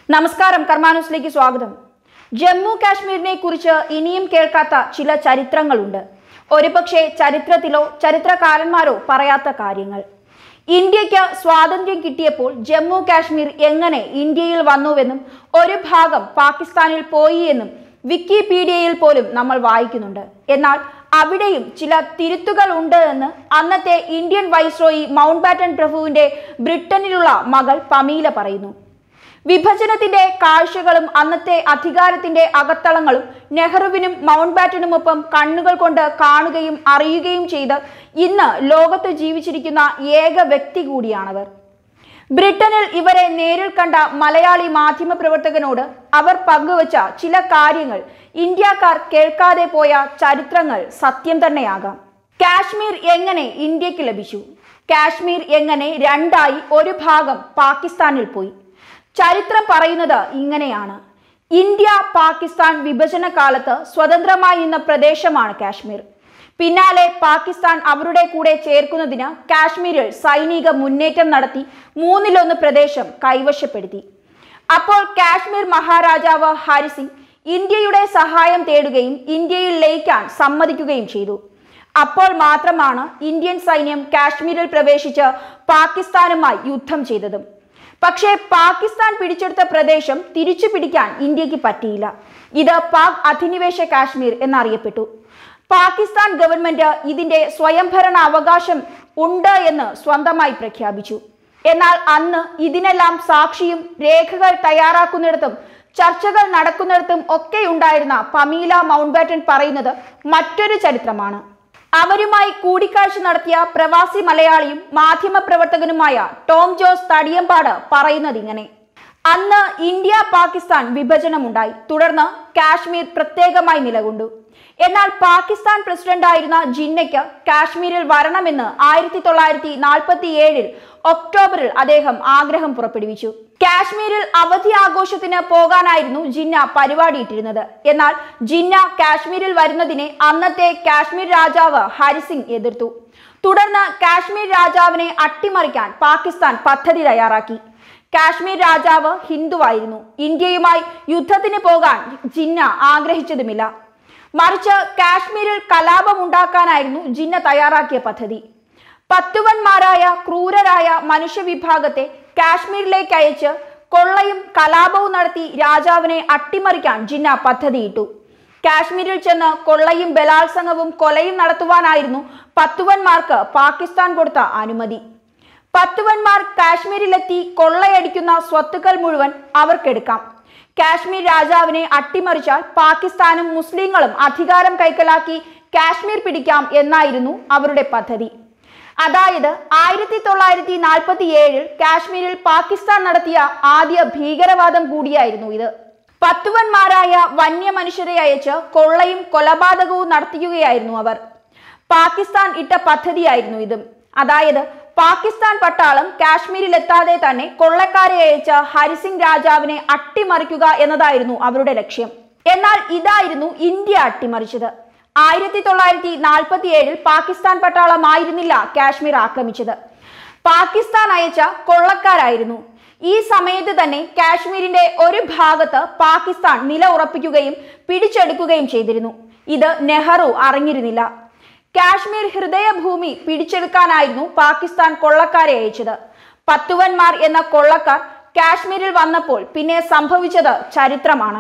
നമസ്കാരം കർമാനുസിലേക്ക് സ്വാഗതം ജമ്മു കാശ്മീരിനെ കുറിച്ച് ഇനിയും കേൾക്കാത്ത ചില ചരിത്രങ്ങളുണ്ട് ഒരുപക്ഷെ ചരിത്രത്തിലോ ചരിത്രകാരന്മാരോ പറയാത്ത കാര്യങ്ങൾ ഇന്ത്യക്ക് സ്വാതന്ത്ര്യം കിട്ടിയപ്പോൾ ജമ്മു കാശ്മീർ എങ്ങനെ ഇന്ത്യയിൽ വന്നുവെന്നും ഒരു ഭാഗം പാകിസ്ഥാനിൽ പോയി എന്നും വിക്കിപീഡിയയിൽ പോലും നമ്മൾ വായിക്കുന്നുണ്ട് എന്നാൽ അവിടെയും ചില തിരുത്തുകൾ ഉണ്ട് എന്ന് അന്നത്തെ ഇന്ത്യൻ വൈസ്രോയി മൗണ്ട് ബാറ്റൻ പ്രഭുവിന്റെ ബ്രിട്ടനിലുള്ള മകൾ പമീല പറയുന്നു വിഭജനത്തിന്റെ കാഴ്ചകളും അന്നത്തെ അധികാരത്തിന്റെ അകത്തളങ്ങളും നെഹ്റുവിനും മൗണ്ട് ബാറ്റനുമൊപ്പം കണ്ണുകൾ കൊണ്ട് കാണുകയും അറിയുകയും ചെയ്ത് ഇന്ന് ലോകത്ത് ജീവിച്ചിരിക്കുന്ന ഏക വ്യക്തി കൂടിയാണവർ ബ്രിട്ടനിൽ ഇവരെ നേരിൽ കണ്ട മലയാളി മാധ്യമപ്രവർത്തകനോട് അവർ പങ്കുവച്ച ചില കാര്യങ്ങൾ ഇന്ത്യക്കാർ കേൾക്കാതെ പോയ ചരിത്രങ്ങൾ സത്യം തന്നെയാകാം കാശ്മീർ എങ്ങനെ ഇന്ത്യക്ക് ലഭിച്ചു കാശ്മീർ എങ്ങനെ രണ്ടായി ഒരു ഭാഗം പാകിസ്ഥാനിൽ പോയി ചരിത്രം പറയുന്നത് ഇങ്ങനെയാണ് ഇന്ത്യ പാകിസ്ഥാൻ വിഭജന കാലത്ത് സ്വതന്ത്രമായി നിന്ന പ്രദേശമാണ് കാശ്മീർ പിന്നാലെ പാകിസ്ഥാൻ അവരുടെ കൂടെ ചേർക്കുന്നതിന് കാശ്മീരിൽ സൈനിക മുന്നേറ്റം നടത്തി മൂന്നിലൊന്ന് പ്രദേശം കൈവശപ്പെടുത്തി അപ്പോൾ കാശ്മീർ മഹാരാജാവ് ഹരിസിംഗ് ഇന്ത്യയുടെ സഹായം തേടുകയും ഇന്ത്യയിൽ ലയിക്കാൻ സമ്മതിക്കുകയും ചെയ്തു അപ്പോൾ മാത്രമാണ് ഇന്ത്യൻ സൈന്യം കാശ്മീരിൽ പ്രവേശിച്ച് പാകിസ്ഥാനുമായി യുദ്ധം ചെയ്തതും പക്ഷേ പാകിസ്ഥാൻ പിടിച്ചെടുത്ത പ്രദേശം തിരിച്ചു പിടിക്കാൻ ഇന്ത്യക്ക് പറ്റിയില്ല ഇത് പാക് അധിനിവേശ കാശ്മീർ എന്നറിയപ്പെട്ടു പാകിസ്ഥാൻ ഗവൺമെന്റ് ഇതിന്റെ സ്വയംഭരണ അവകാശം ഉണ്ട് എന്ന് സ്വന്തമായി പ്രഖ്യാപിച്ചു എന്നാൽ അന്ന് ഇതിനെല്ലാം സാക്ഷിയും രേഖകൾ തയ്യാറാക്കുന്നിടത്തും ചർച്ചകൾ നടക്കുന്നിടത്തും ഒക്കെ ഉണ്ടായിരുന്ന പമീല മൗണ്ട് ബാറ്റൻ പറയുന്നത് മറ്റൊരു ചരിത്രമാണ് അവരുമായി കൂടിക്കാഴ്ച നടത്തിയ പ്രവാസി മലയാളിയും മാധ്യമപ്രവർത്തകനുമായ ടോം ജോസ് തടിയമ്പാട് പറയുന്നത് ഇങ്ങനെ അന്ന് ഇന്ത്യ പാകിസ്ഥാൻ വിഭജനമുണ്ടായി തുടർന്ന് കാശ്മീർ പ്രത്യേകമായി നിലകൊണ്ടു എന്നാൽ പാകിസ്ഥാൻ പ്രസിഡന്റായിരുന്ന ജിന്നയ്ക്ക് കാശ്മീരിൽ വരണമെന്ന് ആയിരത്തി തൊള്ളായിരത്തി നാൽപ്പത്തി ഏഴിൽ ഒക്ടോബറിൽ അദ്ദേഹം ആഗ്രഹം പുറപ്പെടുവിച്ചു കാശ്മീരിൽ അവധി ആഘോഷത്തിന് പോകാനായിരുന്നു ജിന്ന പരിപാടിയിട്ടിരുന്നത് എന്നാൽ ജിന്ന കാശ്മീരിൽ വരുന്നതിനെ അന്നത്തെ കാശ്മീർ രാജാവ് ഹരിസിംഗ് എതിർത്തു തുടർന്ന് കാശ്മീർ രാജാവിനെ അട്ടിമറിക്കാൻ പാകിസ്ഥാൻ പദ്ധതി തയ്യാറാക്കി കാശ്മീർ രാജാവ് ഹിന്ദുവായിരുന്നു ഇന്ത്യയുമായി യുദ്ധത്തിന് പോകാൻ ജിന്ന ആഗ്രഹിച്ചതുമില്ല മറിച്ച് കാശ്മീരിൽ കലാപമുണ്ടാക്കാനായിരുന്നു ജിന്ന തയ്യാറാക്കിയ പദ്ധതി പത്തുവന്മാരായ ക്രൂരരായ മനുഷ്യവിഭാഗത്തെ കാശ്മീരിലേക്ക് അയച്ച് കൊള്ളയും കലാപവും നടത്തി രാജാവിനെ അട്ടിമറിക്കാൻ ജിന്ന പദ്ധതിയിട്ടു കാശ്മീരിൽ ചെന്ന് കൊള്ളയും ബലാത്സംഗവും കൊലയും നടത്തുവാനായിരുന്നു പത്തുവന്മാർക്ക് പാകിസ്ഥാൻ കൊടുത്ത അനുമതി പത്തുവന്മാർ കാശ്മീരിലെത്തി കൊള്ളയടിക്കുന്ന സ്വത്തുക്കൾ മുഴുവൻ അവർക്കെടുക്കാം കാശ്മീർ രാജാവിനെ അട്ടിമറിച്ചാൽ പാകിസ്ഥാനും മുസ്ലിങ്ങളും അധികാരം കൈക്കലാക്കി കാശ്മീർ പിടിക്കാം എന്നായിരുന്നു അവരുടെ പദ്ധതി അതായത് ആയിരത്തി തൊള്ളായിരത്തി നാൽപ്പത്തി ഏഴിൽ കാശ്മീരിൽ പാകിസ്ഥാൻ നടത്തിയ ആദ്യ ഭീകരവാദം കൂടിയായിരുന്നു ഇത് പത്തുവന്മാരായ വന്യമനുഷ്യരെ അയച്ച് കൊള്ളയും കൊലപാതകവും നടത്തിക്കുകയായിരുന്നു അവർ പാകിസ്ഥാൻ ഇട്ട പദ്ധതിയായിരുന്നു ഇതും അതായത് പാകിസ്ഥാൻ പട്ടാളം കാശ്മീരിൽ എത്താതെ തന്നെ കൊള്ളക്കാരെ അയച്ച ഹരിസിംഗ് രാജാവിനെ അട്ടിമറിക്കുക എന്നതായിരുന്നു അവരുടെ ലക്ഷ്യം എന്നാൽ ഇതായിരുന്നു ഇന്ത്യ അട്ടിമറിച്ചത് ആയിരത്തി തൊള്ളായിരത്തി നാൽപ്പത്തി ഏഴിൽ പാകിസ്ഥാൻ പട്ടാളമായിരുന്നില്ല കാശ്മീർ ആക്രമിച്ചത് പാകിസ്ഥാൻ അയച്ച കൊള്ളക്കാരായിരുന്നു ഈ സമയത്ത് തന്നെ കാശ്മീരിന്റെ ഒരു ഭാഗത്ത് പാകിസ്ഥാൻ നില ഉറപ്പിക്കുകയും പിടിച്ചെടുക്കുകയും ചെയ്തിരുന്നു ഇത് നെഹ്റു അറിഞ്ഞിരുന്നില്ല കാശ്മീർ ഹൃദയഭൂമി പിടിച്ചെടുക്കാനായിരുന്നു പാകിസ്ഥാൻ കൊള്ളക്കാരെ അയച്ചത് പത്തുവന്മാർ എന്ന കൊള്ളക്കാർ കാശ്മീരിൽ വന്നപ്പോൾ പിന്നെ സംഭവിച്ചത് ചരിത്രമാണ്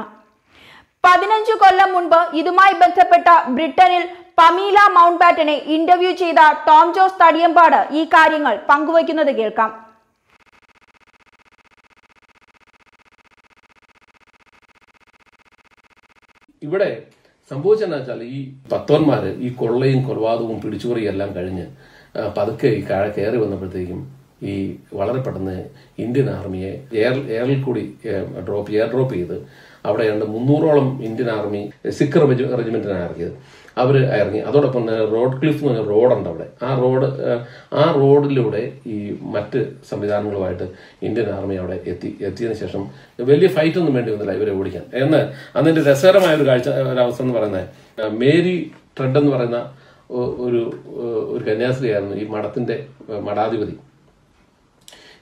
പതിനഞ്ചു കൊല്ലം മുൻപ് ഇതുമായി ബന്ധപ്പെട്ട ബ്രിട്ടനിൽ പമീല മൗണ്ട് ബാറ്റനെ ഇന്റർവ്യൂ ചെയ്ത ടോം ജോസ് തടിയമ്പാട് ഈ കാര്യങ്ങൾ പങ്കുവയ്ക്കുന്നത് കേൾക്കാം ഇവിടെ സംഭവിച്ചെന്നു വെച്ചാൽ ഈ പത്തോന്മാര് ഈ കൊള്ളയും കൊലപാതകവും പിടിച്ചുപറിയും എല്ലാം കഴിഞ്ഞ് ആ, പതുക്കെ ഈ കാഴ കയറി വന്നപ്പോഴത്തേക്കും ഈ വളരെ പെട്ടെന്ന് ഇന്ത്യൻ ആർമിയെ എയർ എയറിൽ കൂടി ഡ്രോപ്പ് എയർ ഡ്രോപ്പ് ചെയ്ത് അവിടെ ഏതാണ്ട് മുന്നൂറോളം ഇന്ത്യൻ ആർമി സിഖ് റെജി- റെജിമെന്റിനാണ് ഇറങ്ങിയത് അവർ ഇറങ്ങി അതോടൊപ്പം തന്നെ റോഡ് ക്ലിഫ് എന്ന് പറഞ്ഞ റോഡുണ്ട് അവിടെ ആ റോഡ് ആ, ആ റോഡിലൂടെ ഈ മറ്റ് സംവിധാനങ്ങളുമായിട്ട് ഇന്ത്യൻ ആർമി അവിടെ എത്തി എത്തിയതിനു ശേഷം വലിയ ഫൈറ്റ് ഒന്നും വേണ്ടി വന്നില്ല ഇവരെ ഓടിക്കാൻ എന്ന് അതിന്റെ രസകരമായ ഒരു കാഴ്ച ഒരു അവസ്ഥ എന്ന് പറയുന്നത് ആ, മേരി ട്രെഡ് എന്ന് പറയുന്ന ഒ- ഒരു ഒരു കന്യാസ്ത്രീയായിരുന്നു ഈ മഠത്തിന്റെ ആ, മഠാധിപതി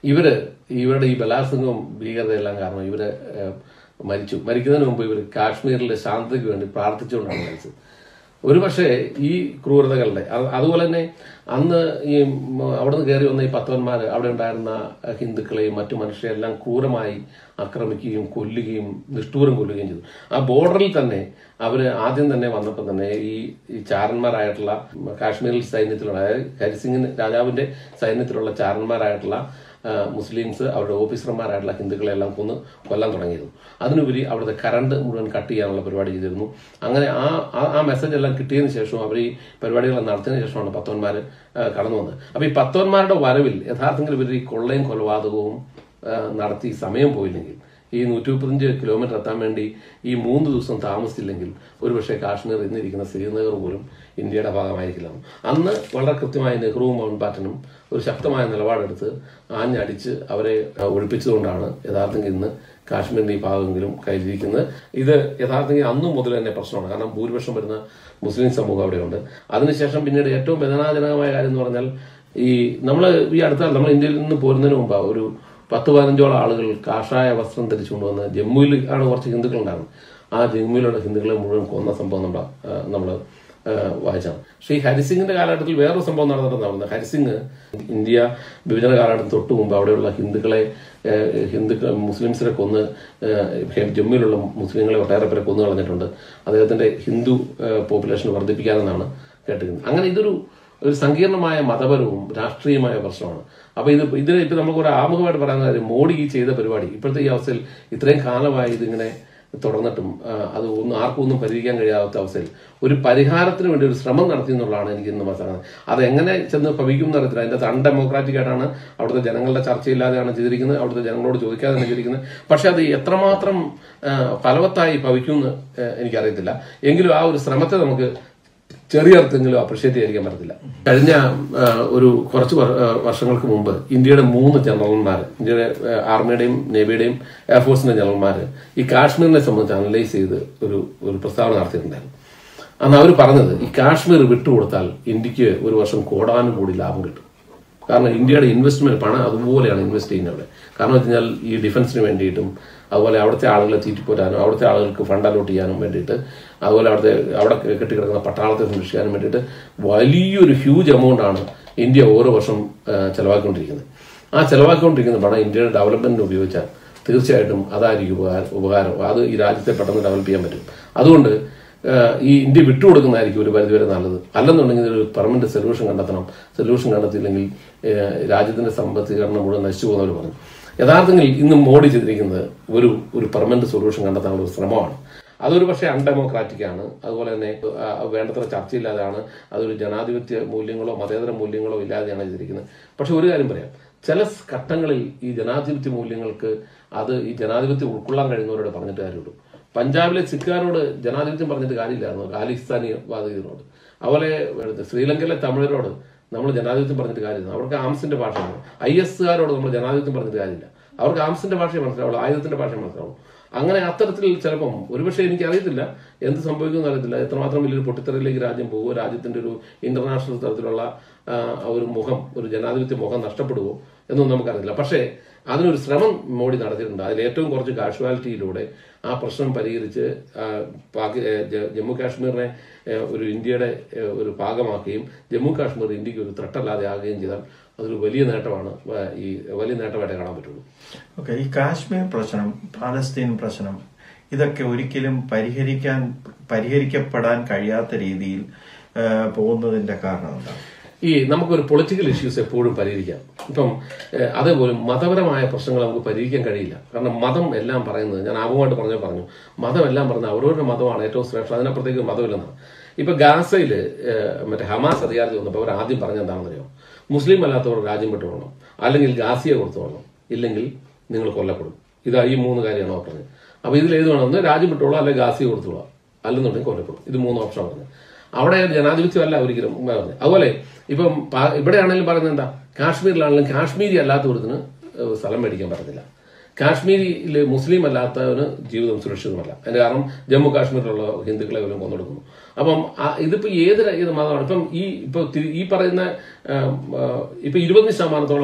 ഇവര് ഇവരുടെ ഈ ബലാത്സംഗവും ഭീകരതയെല്ലാം കാരണം ഇവര് ഏഹ്, മരിച്ചു മരിക്കുന്നതിന് മുമ്പ് ഇവർ കാശ്മീരിലെ ശാന്തതയ്ക്ക് വേണ്ടി പ്രാർത്ഥിച്ചുകൊണ്ടാണ് മരിച്ചത് ഒരു പക്ഷേ ഈ ക്രൂരതകളുടെ അത് അതുപോലെ തന്നെ അന്ന് ഈ ഉം, അവിടുന്ന് കയറി വന്ന ഈ പത്രന്മാര് അവിടെ ഉണ്ടായിരുന്ന ഹിന്ദുക്കളെയും മറ്റു മനുഷ്യരെല്ലാം ക്രൂരമായി ആക്രമിക്കുകയും കൊല്ലുകയും നിഷ്ഠൂരം കൊല്ലുകയും ചെയ്തു ആ ബോർഡറിൽ തന്നെ അവര് ആദ്യം തന്നെ വന്നപ്പോൾ തന്നെ ഈ ഈ ചാരന്മാരായിട്ടുള്ള കാശ്മീരിൽ സൈന്യത്തിലുള്ള അതായത് ഹരിസിംഗിന് രാജാവിന്റെ സൈന്യത്തിലുള്ള ചാരന്മാരായിട്ടുള്ള ആ, മുസ്ലിംസ് അവരുടെ ഓഫീസർമാരായിട്ടുള്ള ഹിന്ദുക്കളെല്ലാം കൊന്ന് കൊല്ലാൻ തുടങ്ങിയിരുന്നു അതിനുപരി അവിടുത്തെ കറണ്ട് മുഴുവൻ കട്ട് ചെയ്യാനുള്ള പരിപാടി ചെയ്തിരുന്നു അങ്ങനെ ആ ആ- ആ മെസ്സേജ് എല്ലാം കിട്ടിയതിന് ശേഷം അവർ ഈ പരിപാടികൾ നടത്തിയതിനു ശേഷമാണ് പത്തോന്മാർ കടന്നു വന്നത് അപ്പൊ ഈ പത്തോന്മാരുടെ വരവിൽ യഥാർത്ഥത്തിൽ ഇവർ ഈ കൊള്ളയും കൊലപാതകവും ആ, നടത്തി സമയം പോയില്ലെങ്കിൽ ഈ നൂറ്റി മുപ്പത്തഞ്ച് കിലോമീറ്റർ എത്താൻ വേണ്ടി ഈ മൂന്ന് ദിവസം താമസിച്ചില്ലെങ്കിൽ ഒരുപക്ഷെ കാശ്മീർ ഇന്നിരിക്കുന്ന ശ്രീനഗർ പോലും ഇന്ത്യയുടെ ഭാഗമായിരിക്കില്ല അന്ന് വളരെ കൃത്യമായി നെഹ്റുവും മൗണ്ട് ബാറ്റനും ഒരു ശക്തമായ നിലപാടെടുത്ത് ആഞ്ഞടിച്ച് അവരെ ആ, ഒഴിപ്പിച്ചതുകൊണ്ടാണ് യഥാർത്ഥത്തിൽ ഇന്ന് കാശ്മീരിന്റെ ഈ ഭാഗമെങ്കിലും കയ്യിലിരിക്കുന്നത് ഇത് യഥാർത്ഥത്തിൽ അന്നും മുതൽ തന്നെ പ്രശ്നമാണ് കാരണം ഭൂരിപക്ഷം വരുന്ന മുസ്ലിം സമൂഹം അവിടെയുണ്ട് അതിനുശേഷം പിന്നീട് ഏറ്റവും വേദനാജനകമായ കാര്യം എന്ന് പറഞ്ഞാൽ ഈ നമ്മൾ ഈ അടുത്ത കാലത്ത് നമ്മൾ ഇന്ത്യയിൽ നിന്ന് പോരുന്നതിന് മുമ്പ് ഒരു പത്ത് പതിനഞ്ചോളം ആളുകൾ കാഷായ വസ്ത്രം ധരിച്ചുകൊണ്ട് വന്ന് ജമ്മുവിൽ ആണ് കുറച്ച് ഹിന്ദുക്കൾ ഉണ്ടാകുന്നത് ആ ജമ്മുവിലുള്ള ഹിന്ദുക്കളെ മുഴുവൻ കൊന്ന സംഭവം നമ്മൾ നമ്മൾ വായിച്ചാണ് പക്ഷേ ഈ ഹരിസിംഗിന്റെ കാലഘട്ടത്തിൽ വേറൊരു സംഭവം നടന്നിട്ടുണ്ടാവുന്നത് ഹരിസിംഗ് ഇന്ത്യ വിഭജന കാലഘട്ടം തൊട്ട് മുമ്പ് അവിടെയുള്ള ഹിന്ദുക്കളെ ഏഹ്, ഹിന്ദുക്കൾ മുസ്ലിംസിനെ കൊന്ന് ഏഹ്, ജമ്മുവിലുള്ള മുസ്ലിങ്ങളെ ഒട്ടേറെ പേരെ കൊന്നു കളഞ്ഞിട്ടുണ്ട് അദ്ദേഹത്തിന്റെ ഹിന്ദു ഏഹ്, പോപ്പുലേഷൻ വർദ്ധിപ്പിക്കാനെന്നാണ് കേട്ടിരിക്കുന്നത് അങ്ങനെ ഇതൊരു ഒരു സങ്കീർണമായ മതപരവും രാഷ്ട്രീയമായ പ്രശ്നമാണ് അപ്പൊ ഇത് ഇതിന് ഇപ്പൊ നമുക്ക് ഒരു ആമുഖമായിട്ട് പറയുന്ന കാര്യം മോഡി ഈ ചെയ്ത പരിപാടി ഇപ്പോഴത്തെ ഈ അവസ്ഥയിൽ ഇത്രയും കാലമായി ഇതിങ്ങനെ തുടർന്നിട്ടും ആ, അത് ഒന്നും ആർക്കും ഒന്നും പരിഹരിക്കാൻ കഴിയാത്ത അവസ്ഥയിൽ ഒരു പരിഹാരത്തിന് വേണ്ടി ഒരു ശ്രമം നടത്തി എന്നുള്ളതാണ് എനിക്ക് ഇന്ന് മനസ്സിലാകുന്നത് അത് എങ്ങനെ ചെന്ന് ഭവിക്കും എന്ന് അറിയത്തില്ല അതിന്റെ അൺഡെമോക്രാറ്റിക് ആയിട്ടാണ് അവിടുത്തെ ജനങ്ങളുടെ ചർച്ചയില്ലാതെയാണ് ചെയ്തിരിക്കുന്നത് അവിടുത്തെ ജനങ്ങളോട് ചോദിക്കാതെയാണ് ചെയ്തിരിക്കുന്നത് പക്ഷെ അത് എത്രമാത്രം ആ, ഫലവത്തായി ഭവിക്കും എന്ന് ആ, എനിക്കറിയത്തില്ല എങ്കിലും ആ ഒരു ശ്രമത്തെ നമുക്ക് ചെറിയ അർത്ഥമെങ്കിലും അപ്രിഷ്യേറ്റ് ചെയ്യാതിരിക്കാൻ പറ്റത്തില്ല കഴിഞ്ഞ ആ, ഒരു കുറച്ച് വർ- ആ, വർഷങ്ങൾക്ക് മുമ്പ് ഇന്ത്യയുടെ മൂന്ന് ജനറൽമാർ ഇന്ത്യയുടെ ആ, ആർമിയുടെയും നേവിയുടെയും എയർഫോഴ്സിന്റെ ജനറൽമാർ ഈ കാശ്മീരിനെ സംബന്ധിച്ച് അനലൈസ് ചെയ്ത് ഒരു ഒരു പ്രസ്താവന നടത്തിയിട്ടുണ്ടായിരുന്നു അന്ന് അവർ പറഞ്ഞത് ഈ കാശ്മീർ വിട്ടുകൊടുത്താൽ ഇന്ത്യക്ക് ഒരു വർഷം കോടാനും കൂടി ലാഭം കിട്ടും കാരണം ഇന്ത്യയുടെ ഇൻവെസ്റ്റ്മെന്റ് പണം അതുപോലെയാണ് ഇൻവെസ്റ്റ് ചെയ്യുന്നത് അവിടെ കാരണം വെച്ച് കഴിഞ്ഞാൽ ഈ ഡിഫൻസിന് വേണ്ടിയിട്ടും അതുപോലെ അവിടുത്തെ ആളുകളെ തീറ്റിപ്പോരാനും അവിടുത്തെ ആളുകൾക്ക് ഫണ്ട് അലോട്ട് ചെയ്യാനും വേണ്ടിയിട്ട് അതുപോലെ അവിടുത്തെ അവിടെ കെട്ടിക്കിടക്കുന്ന പട്ടാളത്തെ സംരക്ഷിക്കാനും വേണ്ടിയിട്ട് വലിയൊരു ഹ്യൂജ് എമൗണ്ട് ആണ് ഇന്ത്യ ഓരോ വർഷം ആ, ചെലവാക്കിക്കൊണ്ടിരിക്കുന്നത് ആ ചെലവാക്കിക്കൊണ്ടിരിക്കുന്ന പണം ഇന്ത്യയുടെ ഡെവലപ്മെന്റിന് ഉപയോഗിച്ചാൽ തീർച്ചയായിട്ടും അതായിരിക്കും ഉപകാരം ഉപകാരം അത് ഈ രാജ്യത്തെ പെട്ടെന്ന് ഡെവലപ്പ് ചെയ്യാൻ പറ്റും അതുകൊണ്ട് ഏഹ് ഈ ഇന്ത്യ വിട്ടുകൊടുക്കുന്നതായിരിക്കും ഒരു പരിധിവരെ നല്ലത് അല്ലെന്നുണ്ടെങ്കിൽ ഒരു പെർമനന്റ് സൊല്യൂഷൻ കണ്ടെത്തണം സൊല്യൂഷൻ കണ്ടെത്തിയില്ലെങ്കിൽ ഏഹ് രാജ്യത്തിന്റെ സമ്പദ്ഘടന മുഴുവൻ നശിച്ചു പോകുന്നവർ പറഞ്ഞു യഥാർത്ഥത്തിൽ ഇന്ന് മോഡി ചെയ്തിരിക്കുന്നത് ഒരു ഒരു പെർമനന്റ് സൊല്യൂഷൻ കണ്ടെത്താനുള്ള ഒരു ശ്രമമാണ് അതൊരു പക്ഷേ അൺഡെമോക്രാറ്റിക് ആണ് അതുപോലെ തന്നെ ആ, വേണ്ടത്ര ചർച്ചയില്ലാതെയാണ് അതൊരു ജനാധിപത്യ മൂല്യങ്ങളോ മതേതര മൂല്യങ്ങളോ ഇല്ലാതെയാണ് ചെയ്തിരിക്കുന്നത് പക്ഷെ ഒരു കാര്യം പറയാം ചില ഘട്ടങ്ങളിൽ ഈ ജനാധിപത്യ മൂല്യങ്ങൾക്ക് അത് ഈ ജനാധിപത്യം ഉൾക്കൊള്ളാൻ കഴിയുന്നവരോട് പറഞ്ഞിട്ട് കാര്യമുള്ളൂ പഞ്ചാബിലെ സിഖുകാരോട് ജനാധിപത്യം പറഞ്ഞിട്ട് കാര്യമില്ലായിരുന്നു ഖാലിസ്ഥാനി വാദികളോട് അതുപോലെ ഇവിടുത്തെ ശ്രീലങ്കയിലെ തമിഴരോട് നമ്മൾ ജനാധിപത്യം പറഞ്ഞിട്ട് കാര്യമില്ല അവർക്ക് ആംസിന്റെ ഭാഷയാണ് ഐ എസ്കാരോട് നമ്മൾ ജനാധിപത്യം പറഞ്ഞിട്ട് കാര്യമില്ല അവർക്ക് ആംസിന്റെ ഭാഷയെ മനസ്സിലാവുള്ളൂ ആയുധത്തിന്റെ ഭാഷയെ മനസ്സിലാവും അങ്ങനെ അത്തരത്തിൽ ചിലപ്പം ഒരുപക്ഷെ എനിക്ക് അറിയത്തില്ല എന്ത് സംഭവിക്കുമെന്ന് അറിയത്തില്ല എത്രമാത്രം വലിയൊരു പൊട്ടിത്തെറിയിലേക്ക് രാജ്യം പോകുമോ രാജ്യത്തിന്റെ ഒരു ഇന്റർനാഷണൽ തരത്തിലുള്ള ആ, ഒരു മുഖം ഒരു ജനാധിപത്യ മുഖം നഷ്ടപ്പെടുമോ എന്നൊന്നും നമുക്കറിയില്ല പക്ഷേ അതിനൊരു ശ്രമം മോഡി നടത്തിയിട്ടുണ്ട് അതിൽ ഏറ്റവും കുറച്ച് കാഷ്വാലിറ്റിയിലൂടെ ആ പ്രശ്നം പരിഹരിച്ച് ആ, പാകി ഏ, ജ- ജമ്മു കാശ്മീരിനെ ഏ, ഒരു ഇന്ത്യയുടെ ഏ, ഒരു ഭാഗമാക്കുകയും ജമ്മു കാശ്മീർ ഇന്ത്യക്ക് ഒരു ത്രട്ടല്ലാതെ ആകുകയും ചെയ്താൽ അതൊരു വലിയ നേട്ടമാണ് വ- ഈ വലിയ നേട്ടമായിട്ട് കാണാൻ പറ്റുള്ളൂ ഓക്കെ ഈ കാശ്മീർ പ്രശ്നം പാലസ്തീൻ പ്രശ്നം ഇതൊക്കെ ഒരിക്കലും പരിഹരിക്കാൻ പരിഹരിക്കപ്പെടാൻ കഴിയാത്ത രീതിയിൽ ആ, പോകുന്നതിന്റെ കാരണം എന്താണ് ഈ നമുക്കൊരു പൊളിറ്റിക്കൽ ഇഷ്യൂസ് എപ്പോഴും പരിഹരിക്കാം ഇപ്പം ഏഹ്, അതേപോലെ മതപരമായ പ്രശ്നങ്ങൾ നമുക്ക് പരിഹരിക്കാൻ കഴിയില്ല കാരണം മതം എല്ലാം പറയുന്നത് ഞാൻ ആമുഖമായിട്ട് പറഞ്ഞു പറഞ്ഞു മതം എല്ലാം പറയുന്നത് അവരവരുടെ മതമാണ് ഏറ്റവും ശ്രേഷ്ഠം അതിനപ്പുറത്തേക്ക് മതമില്ലെന്നാണ് ഇപ്പൊ ഗാസയിൽ മറ്റേ ഹമാസ് അധികാരത്തിൽ വന്നപ്പോൾ അവർ ആദ്യം പറഞ്ഞ എന്താണെന്നറിയോ മുസ്ലിം അല്ലാത്തവർ രാജ്യം വിട്ടുകൊള്ളണം അല്ലെങ്കിൽ ഗാസിയെ കൊടുത്തോളണം ഇല്ലെങ്കിൽ നിങ്ങൾ കൊല്ലപ്പെടും ഇതാ ഈ മൂന്ന് കാര്യമാണ് അവർ പറഞ്ഞത് അപ്പൊ ഇതിൽ ഏത് വേണം ഒന്ന് രാജ്യം വിട്ടോളാം അല്ലെങ്കിൽ ഗാസിയെ കൊടുത്തോളാം അല്ലെന്നുണ്ടെങ്കിൽ കൊല്ലപ്പെടും ഇത് മൂന്ന് ഓപ്ഷൻ പറഞ്ഞത് അവിടെ ജനാധിപത്യമല്ല ഒരിക്കലും പറഞ്ഞത് അതുപോലെ ഇപ്പം പാ- ഇവിടെയാണെങ്കിലും പറയുന്നത് എന്താ കാശ്മീരിലാണെങ്കിലും കാശ്മീരി അല്ലാത്തവർക്ക് സ്ഥലം മേടിക്കാൻ പറ്റത്തില്ല കാശ്മീരിൽ മുസ്ലിം അല്ലാത്തവന് ജീവിതം സുരക്ഷിതമല്ല അതിന്റെ കാരണം ജമ്മു കാശ്മീരിലുള്ള ഹിന്ദുക്കളെ പോലും കൊന്നെടുക്കുന്നു അപ്പം ആ- ഇതിപ്പോ ഏത് ര- ഏത് മതമാണ് ഇപ്പം ഈ ഇപ്പൊ തി- ഈ പറയുന്ന ആം, ആ, ഇപ്പൊ ഇരുപത് ശതമാനത്തോളം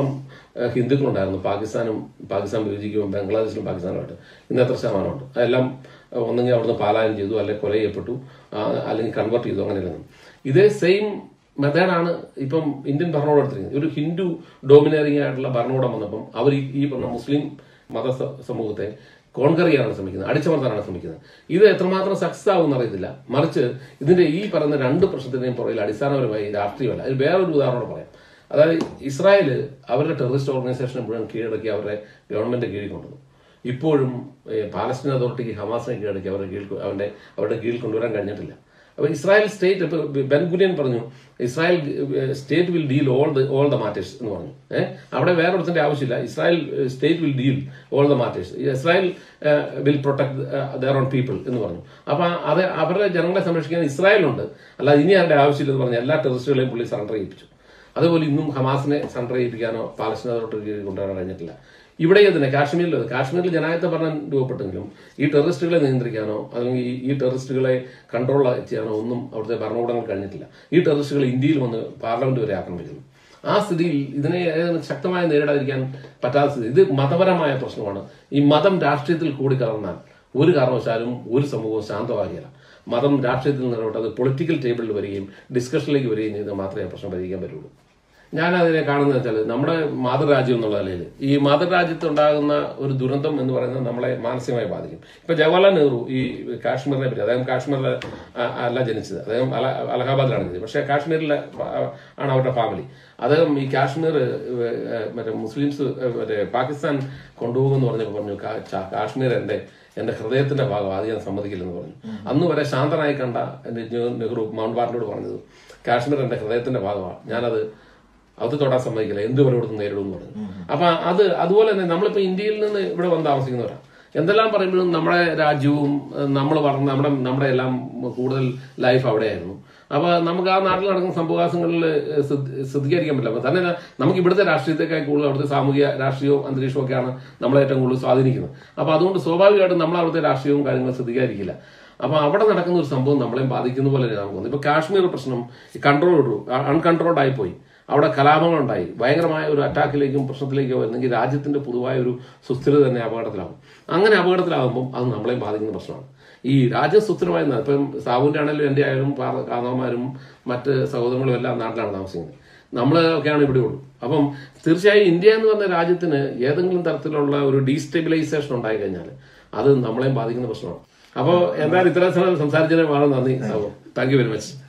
ഏഹ്, ഹിന്ദുക്കളുണ്ടായിരുന്നു പാകിസ്ഥാനും പാകിസ്ഥാൻ വിഭജിക്കുമ്പോൾ ബംഗ്ലാദേശിലും പാകിസ്ഥാനുമായിട്ട് ഇന്ന് എത്ര ശതമാനമുണ്ട് അതെല്ലാം ഏഹ്, ഒന്നെങ്കിൽ അവിടുന്ന് പാലായനം ചെയ്തു അല്ലെങ്കിൽ കൊല ചെയ്യപ്പെട്ടു ആ, അല്ലെങ്കിൽ കൺവേർട്ട് ചെയ്തു അങ്ങനെയൊന്നും ഇതേ സെയിം മെത്തേഡാണ് ഇപ്പം ഇന്ത്യൻ ഭരണകൂടം എടുത്തിരിക്കുന്നത് ഒരു ഹിന്ദു ഡോമിനറിംഗ് ആയിട്ടുള്ള ഭരണകൂടം വന്നപ്പം അവർ ഈ- ഈ പറഞ്ഞ മുസ്ലിം മത സ- സമൂഹത്തെ കോൺകർ ചെയ്യാനാണ് ശ്രമിക്കുന്നത് അടിച്ചമർത്താനാണ് ശ്രമിക്കുന്നത് ഇത് എത്രമാത്രം സക്സസ് ആവും അറിയത്തില്ല മറിച്ച് ഇതിന്റെ ഈ പറയുന്ന രണ്ട് പ്രശ്നത്തിന്റെയും പുറകിൽ അടിസ്ഥാനപരമായി രാഷ്ട്രീയമല്ല ഇത് വേറൊരു ഉദാഹരണം പറയാം അതായത് ഇസ്രായേൽ അവരുടെ ടെററിസ്റ്റ് ഓർഗനൈസേഷനെ മുഴുവൻ കീഴടക്കി അവരുടെ ഗവൺമെന്റ് കീഴിൽ കൊണ്ടുവന്നു ഇപ്പോഴും ഏഹ്, പാലസ്തീൻ അതോറിറ്റിക്ക് ഹമാസിനെ കീഴടക്കി അവരുടെ കീഴിൽ കൊ- അവരുടെ അവരുടെ കീഴിൽ കൊണ്ടുവരാൻ കഴിഞ്ഞിട്ടില്ല അപ്പൊ ഇസ്രായേൽ സ്റ്റേറ്റ് ഇപ്പൊ ബെൻ ഗുര്യൻ പറഞ്ഞു Israel state will deal all the all the matters എന്ന് പറഞ്ഞു ഏഹ് അവിടെ വേറെ ഒരുത്തിന്റെ ആവശ്യമില്ല Israel state will deal all the matters Israel will protect their own people എന്ന് പറഞ്ഞു അപ്പൊ അത് അവരുടെ ജനങ്ങളെ സംരക്ഷിക്കാൻ ഇസ്രായേലുണ്ട് അല്ലാതെ ഇനി അവരുടെ ആവശ്യമില്ലെന്ന് പറഞ്ഞ് എല്ലാ ടെററിസ്റ്റുകളെയും പുള്ളി സറണ്ടർ ചെയ്യിപ്പിച്ചു അതുപോലെ ഇന്നും ഹമാസിനെ സറണ്ടർ ചെയ്യിപ്പിക്കാനോ പാലസ്തീൻ അതോറിറ്റി കീഴിൽ കൊണ്ടുവരാൻ കഴിഞ്ഞിട്ടില്ല ഇവിടെ തന്നെ കാശ്മീരിൽ കാശ്മീരിൽ ജനായത്ത ഭരണം രൂപപ്പെട്ടെങ്കിലും ഈ ടെററിസ്റ്റുകളെ നിയന്ത്രിക്കാനോ അല്ലെങ്കിൽ ഈ- ഈ ടെററിസ്റ്റുകളെ കൺട്രോൾ ചെയ്യാനോ ഒന്നും അവിടുത്തെ ഭരണകൂടങ്ങൾ കഴിഞ്ഞിട്ടില്ല ഈ ടെററിസ്റ്റുകൾ ഇന്ത്യയിൽ വന്ന് പാർലമെന്റ് വരെ ആക്രമിക്കുന്നു ആ സ്ഥിതിയിൽ ഇതിനെ ഏതാണ്ട് ശക്തമായി നേരിടാതിരിക്കാൻ പറ്റാത്ത സ്ഥിതി ഇത് മതപരമായ പ്രശ്നമാണ് ഈ മതം രാഷ്ട്രീയത്തിൽ കൂടി കലർന്നാൽ ഒരു കാരണവശാലും ഒരു സമൂഹവും ശാന്തമാകില്ല മതം രാഷ്ട്രീയത്തിൽ നിലവിട്ട് അത് പൊളിറ്റിക്കൽ ടേബിളിൽ വരികയും ഡിസ്കഷനിലേക്ക് വരികയും ചെയ്താൽ മാത്രമേ ആ പ്രശ്നം പരിഹരിക്കാൻ പറ്റുള്ളൂ ഞാൻ അതിനെ കാണുന്നത് വെച്ചാൽ നമ്മുടെ മാതൃരാജ്യം എന്നുള്ള നിലയിൽ ഈ മാതൃരാജ്യത്ത് ഉണ്ടാകുന്ന ഒരു ദുരന്തം എന്ന് പറയുന്നത് നമ്മളെ മാനസികമായി ബാധിക്കും ഇപ്പൊ ജവഹർലാൽ നെഹ്റു ഈ കാശ്മീരിനെ പറ്റി അദ്ദേഹം കാശ്മീരിൽ ആ- അല്ല ജനിച്ചത് അദ്ദേഹം അല- അലഹാബാദിലാണ് ജനിച്ചത് പക്ഷേ കാശ്മീരിലെ ആണ് അവരുടെ ഫാമിലി അദ്ദേഹം ഈ കാശ്മീർ ഏഹ്, മറ്റേ മുസ്ലിംസ് ഏഹ്, മറ്റേ പാകിസ്ഥാൻ കൊണ്ടുപോകുമെന്ന് പറഞ്ഞപ്പോൾ പറഞ്ഞു കാ- ചാ- കാശ്മീർ എന്റെ എന്റെ ഹൃദയത്തിന്റെ ഭാഗം അത് ഞാൻ സമ്മതിക്കില്ലെന്ന് പറഞ്ഞു അന്ന് വരെ ശാന്തനായി കണ്ട എന്റെ ജെ- നെഹ്റു മൗണ്ട് ബാറ്റനോട് പറഞ്ഞത് കാശ്മീർ എന്റെ ഹൃദയത്തിന്റെ ഭാഗമാണ് ഞാനത് അത് തൊടാൻ സമ്മതിക്കില്ല എന്ത് ഇവിടുന്ന് നേരിടും എന്ന് പറഞ്ഞു അപ്പൊ അത് അതുപോലെ തന്നെ നമ്മളിപ്പോ ഇന്ത്യയിൽ നിന്ന് ഇവിടെ വന്ന് താമസിക്കുന്നവരാണ് എന്തെല്ലാം പറയുമ്പോഴും നമ്മുടെ രാജ്യവും നമ്മൾ പറഞ്ഞ നമ്മുടെ നമ്മുടെ എല്ലാം കൂടുതൽ ലൈഫ് അവിടെയായിരുന്നു അപ്പൊ നമുക്ക് ആ നാട്ടിൽ നടക്കുന്ന സംഭവവാസങ്ങളിൽ ശ്രദ്ധിക്കാതിരിക്കാൻ പറ്റില്ല അപ്പൊ തന്നെ നമുക്ക് ഇവിടുത്തെ രാഷ്ട്രീയത്തെക്കാൾ കൂടുതൽ അവിടുത്തെ സാമൂഹിക രാഷ്ട്രീയവും അന്തരീക്ഷവും ഒക്കെയാണ് നമ്മളെ ഏറ്റവും കൂടുതൽ സ്വാധീനിക്കുന്നത് അപ്പൊ അതുകൊണ്ട് സ്വാഭാവികമായിട്ടും നമ്മൾ അവിടുത്തെ രാഷ്ട്രീയവും കാര്യങ്ങളും ശ്രദ്ധിക്കാതിരിക്കില്ല അപ്പൊ അവിടെ നടക്കുന്ന ഒരു സംഭവം നമ്മളെ ബാധിക്കുന്ന പോലെ നമുക്ക് തോന്നുന്നത് ഇപ്പൊ കാശ്മീർ പ്രശ്നം കൺട്രോൾ വിട്ടു അൺകൺട്രോൾഡ് ആയി പോയി അവിടെ കലാപങ്ങളുണ്ടായി ഭയങ്കരമായ ഒരു അറ്റാക്കിലേക്കും പ്രശ്നത്തിലേക്കോ വരുന്നെങ്കിൽ രാജ്യത്തിന്റെ പൊതുവായ ഒരു സുസ്ഥിരത തന്നെ അപകടത്തിലാവും അങ്ങനെ അപകടത്തിലാകുമ്പോൾ അത് നമ്മളെയും ബാധിക്കുന്ന പ്രശ്നമാണ് ഈ രാജ്യം സുസ്ഥിരമായി നിന്നാ- ഇപ്പം സാബുവിന്റെ ആണെങ്കിലും എന്റെ ആയാലും പാ- കാരണവന്മാരും മറ്റ് സഹോദരങ്ങളും എല്ലാം നാട്ടിലാണ് താമസിക്കുന്നത് നമ്മൾ ഒക്കെയാണ് ഇവിടെ ഉള്ളൂ അപ്പം തീർച്ചയായും ഇന്ത്യ എന്ന് പറഞ്ഞ രാജ്യത്തിന് ഏതെങ്കിലും തരത്തിലുള്ള ഒരു ഡീസ്റ്റെബിലൈസേഷൻ ഉണ്ടായി കഴിഞ്ഞാൽ അത് നമ്മളെയും ബാധിക്കുന്ന പ്രശ്നമാണ് അപ്പോൾ എന്തായാലും ഇത്തരം സമയം സംസാരിച്ചതിന് വളരെ നന്ദി Sabu thank you very much